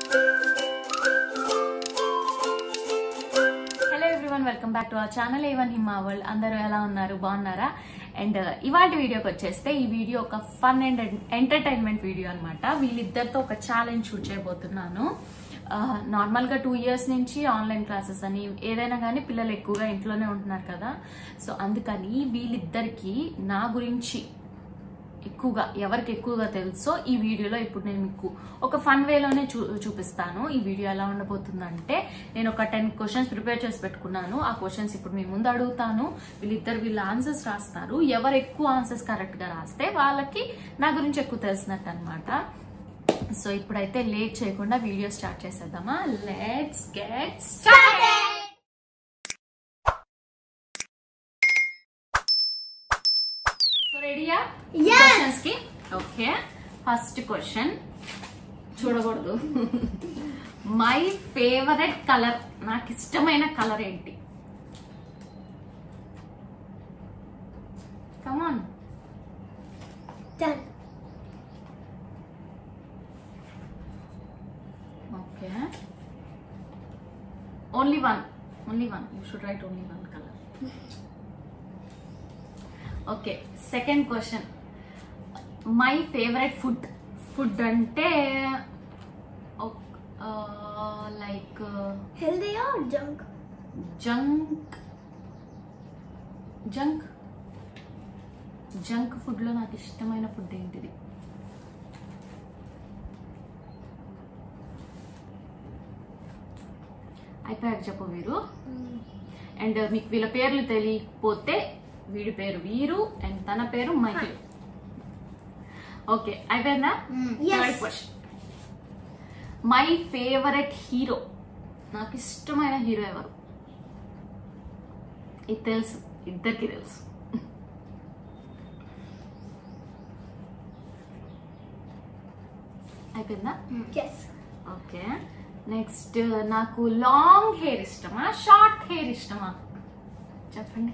Hello everyone welcome back to our channel Evan Hima world అందరూ ఎలా ఉన్నారు బాగున్నారా అండ్ ఇవాటి వీడియోకి వచ్చేస్తే ఈ వీడియో ఒక ఫన్ అండ్ ఎంటర్టైన్మెంట్ వీడియో అన్నమాట వీళ్ళిద్దరితో ఒక ఛాలెంజ్ షూట్ చేయబోతున్నాను నార్మల్ గా టూ ఇయర్స్ నుంచి ఆన్లైన్ క్లాసెస్ అని ఏదైనా కానీ పిల్లలు ఎక్కువగా ఇంట్లోనే ఉంటున్నారు కదా సో అందుకని వీళ్ళిద్దరికి నా గురించి ఎక్కువగా ఎవరికి ఎక్కువగా తెలుసో ఈ వీడియోలో ఇప్పుడు నేను మీకు ఒక ఫన్ వేలోనే చూ చూపిస్తాను ఈ వీడియో ఎలా ఉండబోతుందంటే నేను ఒక టెన్ క్వశ్చన్స్ ప్రిపేర్ చేసి పెట్టుకున్నాను ఆ క్వశ్చన్స్ ఇప్పుడు మీ ముందు అడుగుతాను వీళ్ళిద్దరు వీళ్ళ ఆన్సర్స్ రాస్తారు ఎవరు ఎక్కువ ఆన్సర్స్ కరెక్ట్ గా రాస్తే వాళ్ళకి నా గురించి ఎక్కువ తెలిసినట్టు అనమాట సో ఇప్పుడైతే లేట్ చేయకుండా వీడియో స్టార్ట్ చేసేద్దామా లెట్స్ గెట్ స్టార్ట్ సో రెడీయా క్వశ్చన్స్ కి ఓకే ఫస్ట్ క్వశ్చన్ చూడకూడదు మై ఫేవరెట్ కలర్ నాకు ఇష్టమైన కలర్ ఏంటి come on Done. Okay only one only one you should write only one colour okay second question my favourite food food అంటే like Healthy or junk? Junk junk junk food లో నాకు ఇష్టమైన food ఏంటిది అయిపోయాక చెప్పు వీరు అండ్ మీకు వీళ్ళ పేర్లు తెలియకపోతే వీడి పేరు వీరు అండ్ తన పేరు మహిళ ఓకే అయిపోయిందా Yes. Question my favourite hero నాకు ఇష్టమైన హీరో ఎవరు ఇది తెలుసు ఇద్దరికి తెలుసు అయిపోయిందా Yes. ఓకే నెక్స్ట్ నాకు లాంగ్ హెయిర్ ఇష్టమా షార్ట్ హెయిర్ ఇష్టమా చెప్పండి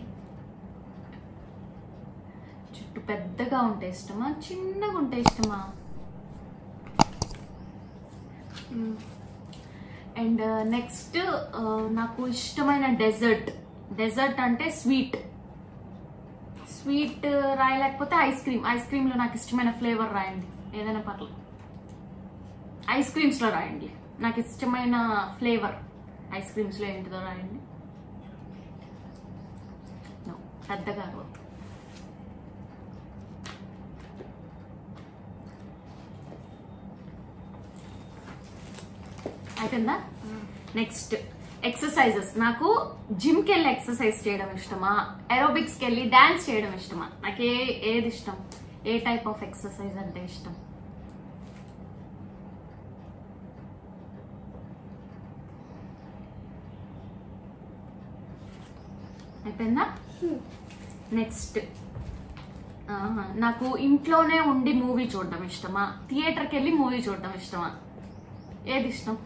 జుట్టు పెద్దగా ఉంటే ఇష్టమా చిన్నగా ఉంటే ఇష్టమా అండ్ నెక్స్ట్ నాకు ఇష్టమైన డెజర్ట్ డెజర్ట్ అంటే స్వీట్ స్వీట్ రాయలేకపోతే ఐస్ క్రీమ్ ఐస్ క్రీమ్ లో నాకు ఇష్టమైన ఫ్లేవర్ రాయండి ఏదైనా పర్లేదు ఐస్ క్రీమ్స్ లో రాయండి నాకు ఇష్టమైన ఫ్లేవర్ ఐస్ క్రీమ్స్ లో ఏంటిదో రాయండి No, పెద్దగా అరవద్దు. అయిపోయిందా నెక్స్ట్ ఎక్సర్సైజెస్ నాకు జిమ్ కి వెళ్ళి ఎక్సర్సైజ్ చేయడం ఇష్టమా అరోబిక్స్ కి వెళ్ళి డాన్స్ చేయడం ఇష్టమా నాకు ఏ ఏది ఇష్టం ఏ టైప్ ఆఫ్ ఎక్సర్సైజ్ అంటే ఇష్టం అయిపోయిందా నెక్స్ట్ నాకు ఇంట్లోనే ఉండి మూవీ చూడడం ఇష్టమా థియేటర్కి వెళ్ళి మూవీ చూడడం ఇష్టమా ఏది ఇష్టం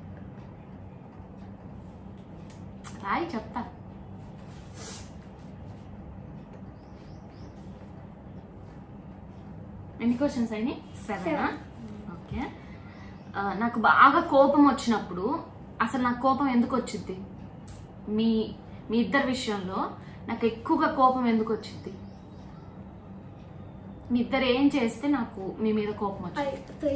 రాయి చెప్తా ఎన్ని క్వశ్చన్స్ అయినాయి సెవెనా ఓకే నాకు బాగా కోపం వచ్చినప్పుడు అసలు నాకు కోపం ఎందుకు వచ్చింది మీ మీ ఇద్దరి విషయంలో నాకు ఎక్కువగా కోపం ఎందుకు వచ్చింది మీ ఇద్దరు ఏం చేస్తే నాకు మీ మీద కోపం వచ్చింది I three.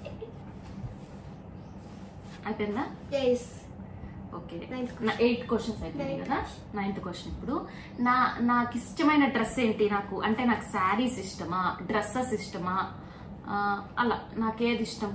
అయిపోయిందా Yes. ఓకే Ninth నా ఎయిట్ క్వశ్చన్స్ అయిపోయినాయి Ninth కదా నైన్త్ క్వశ్చన్ ఇప్పుడు నా నాకు ఇష్టమైన డ్రెస్ ఏంటి నాకు అంటే నాకు శారీస్ ఇష్టమా డ్రెస్సెస్ ఇష్టమా ఆ, అలా నాకేది ఇష్టం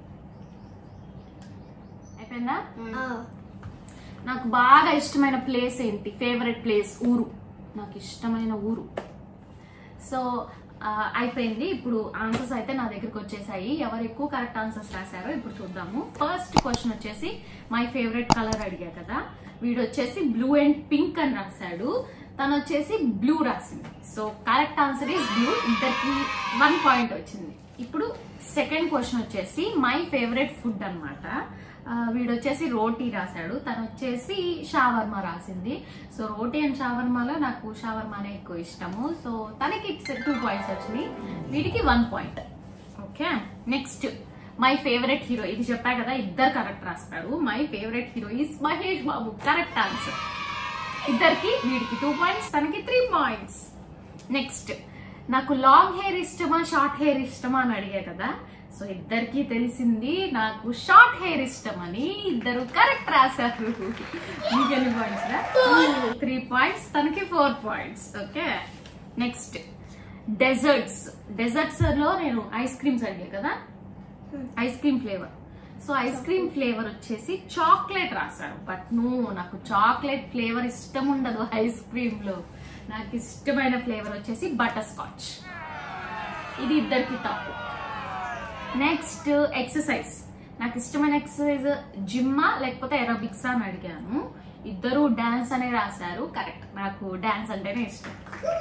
అయిపోయిందా Ah. నాకు బాగా ఇష్టమైన ప్లేస్ ఏంటి ఫేవరెట్ ప్లేస్ ఊరు నాకు ఇష్టమైన ఊరు సో ఆ, అయిపోయింది ఇప్పుడు ఆన్సర్స్ అయితే నా దగ్గరికి వచ్చేసాయి ఎవరు ఎక్కువ కరెక్ట్ ఆన్సర్స్ రాశారో ఇప్పుడు చూద్దాము ఫస్ట్ క్వశ్చన్ వచ్చేసి మై ఫేవరెట్ కలర్ అడిగా కదా వీడు వచ్చేసి బ్లూ అండ్ పింక్ అని రాశాడు తను వచ్చేసి బ్లూ రాసింది so correct answer is blue ఇద్దరికి వన్ పాయింట్ వచ్చింది ఇప్పుడు సెకండ్ క్వశ్చన్ వచ్చేసి మై ఫేవరెట్ ఫుడ్ అన్నమాట ఆ, వీడు వచ్చేసి రోటీ రాశాడు తను వచ్చేసి షావర్మా రాసింది సో రోటీ అండ్ షావర్మాలో నాకు షావర్మానే ఎక్కువ ఇష్టము సో తనకి టూ పాయింట్స్ వచ్చినాయి వీటికి one point okay next my favourite hero ఇది చెప్పా కదా ఇద్దరు కరెక్ట్ రాస్తారు my favourite hero is Mahesh Babu correct answer ఇద్దరికి వీడికి టూ పాయింట్స్ తనకి త్రీ పాయింట్స్ నెక్స్ట్ నాకు లాంగ్ హెయిర్ ఇష్టమా షార్ట్ హెయిర్ ఇష్టమా అని అడిగా కదా సో ఇద్దరికి తెలిసింది నాకు షార్ట్ హెయిర్ ఇష్టమని ఇద్దరు కరెక్ట్ రాశారు మీకు ఎన్ని పాయింట్స్ త్రీ పాయింట్స్ తనకి four points okay next desserts desserts లో నేను ఐస్ క్రీమ్స్ అడిగా కదా ice cream flavour so ice cream flavour వచ్చేసి చాక్లెట్ రాశారు బట్ నువ్వు నాకు చాక్లెట్ ఫ్లేవర్ ఇష్టం ఉండదు ఐస్ క్రీమ్ లో నాకు ఇష్టమైన ఫ్లేవర్ వచ్చేసి బటర్ స్కాచ్ ఇది ఇద్దరికి తప్పు నెక్స్ట్ ఎక్సర్సైజ్ నాకు ఇష్టమైన ఎక్సర్సైజ్ జిమ్మా లేకపోతే ఎరోబిక్స్ అని అడిగాను ఇద్దరు డాన్స్ అనే రాశారు కరెక్ట్ నాకు డాన్స్ అంటేనే ఇష్టం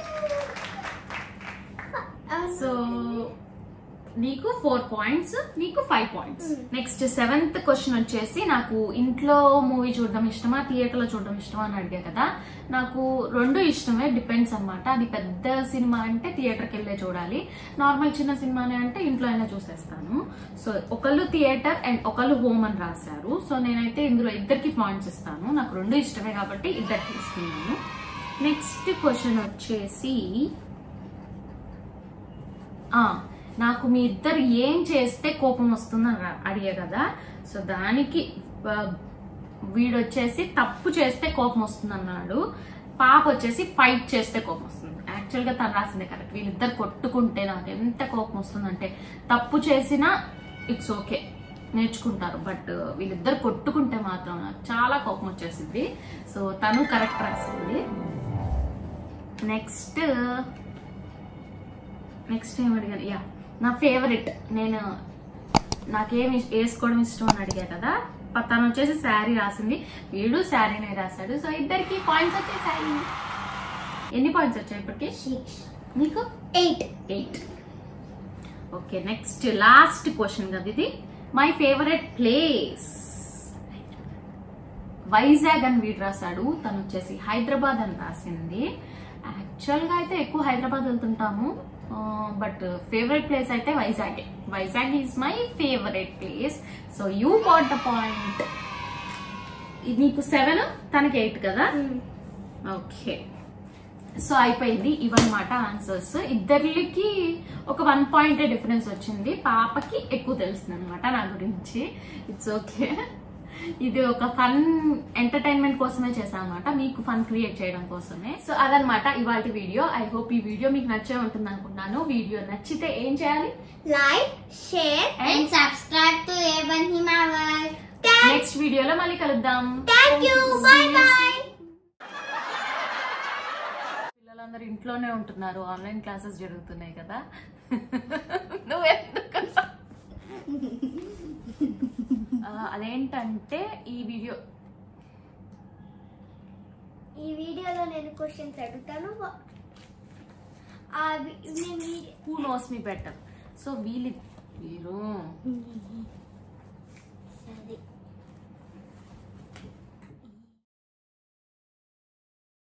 సో నీకు ఫోర్ పాయింట్స్ నీకు five points next seventh question వచ్చేసి నాకు ఇంట్లో మూవీ చూడడం ఇష్టమా థియేటర్ లో చూడడం ఇష్టమా అని అడిగా కదా నాకు రెండు ఇష్టమే డిపెండ్స్ అన్నమాట అది పెద్ద సినిమా అంటే థియేటర్కి వెళ్ళే చూడాలి నార్మల్ చిన్న సినిమానే అంటే ఇంట్లో అయినా చూసేస్తాను సో ఒకళ్ళు థియేటర్ అండ్ ఒకళ్ళు హోమ్ అని రాశారు సో నేనైతే ఇందులో ఇద్దరికి పాయింట్స్ ఇస్తాను నాకు రెండు ఇష్టమే కాబట్టి ఇద్దరికి ఇస్తున్నాను నెక్స్ట్ క్వశ్చన్ వచ్చేసి ఆ నాకు మీ ఇద్దరు ఏం చేస్తే కోపం వస్తుందని రా- అడిగా కదా సో దానికి ఆ, వీడొచ్చేసి తప్పు చేస్తే కోపం వస్తుంది అన్నాడు పాప వచ్చేసి ఫైట్ చేస్తే కోపం వస్తుంది యాక్చువల్ గా తను రాసిందే కరెక్ట్ వీళ్ళిద్దరు కొట్టుకుంటే నాకు ఎంత కోపం వస్తుందంటే తప్పు చేసినా ఇట్స్ ఓకే నేర్చుకుంటారు బట్ వీళ్ళిద్దరు కొట్టుకుంటే మాత్రం నాకు చాలా కోపం వచ్చేసింది సో తను కరెక్ట్ రాసింది నెక్స్ట్ నెక్స్ట్ ఏం అడిగాను యా నా ఫేవరెట్ నేను నాకేం ఇష్- వేసుకోవడం ఇష్టం అని అడిగా కదా ప- తను వచ్చేసి శారీ రాసింది వీడు శారీనే రాశాడు సో ఇద్దరికి పాయింట్స్ వచ్చేసాయి ఎన్ని పాయింట్స్ వచ్చాయి ఇప్పటికి సిక్స్ నీకు eight eight okay next last question కదా ఇది మై ఫేవరెట్ ప్లేస్ వైజాగ్ అని వీడు రాశాడు తను వచ్చేసి హైదరాబాద్ అని రాసింది యాక్చువల్ గా అయితే ఎక్కువ హైదరాబాద్ వెళ్తుంటాము బట్ ఫేవరెట్ ప్లేస్ అయితే Vizag Vizag is my favourite place so you got the point ఇది నీకు సెవెన్ తనకి ఎయిట్ కదా ఓకే సో అయిపోయింది ఇవన్నమాట ఆన్సర్స్ ఇద్దరికి ఒక వన్ పాయింట్ డిఫరెన్స్ వచ్చింది పాపకి ఎక్కువ తెలుస్తుంది అనమాట నా గురించి ఇట్స్ ఓకే ఇది ఒక ఫన్ ఎంటర్టైన్మెంట్ కోసమే చేశాను అనమాట మీకు ఫన్ క్రియేట్ చేయడం కోసమే సో అదనమాట ఇవాళ వీడియో ఐ హోప్ ఈ వీడియో మీకు నచ్చే ఉంటుంది అనుకుంటున్నాను వీడియో నచ్చితే ఏం చేయాలి like, share, and And- subscribe to Evan Himaval. Next వీడియోలో మళ్ళీ కలుద్దాం Thank you. Bye bye. పిల్లలందరూ ఇంట్లోనే ఉంటున్నారు ఆన్లైన్ క్లాసెస్ జరుగుతున్నాయి కదా నువ్వెందుకు ఆ, అదేంటంటే ఈ వీడియో ఈ వీడియోలో నేను క్వశ్చన్స్ అడుగుతాను వా- ఆ వి- నేను ఈ- who knows me better so వీళ్ళు వీరు సరే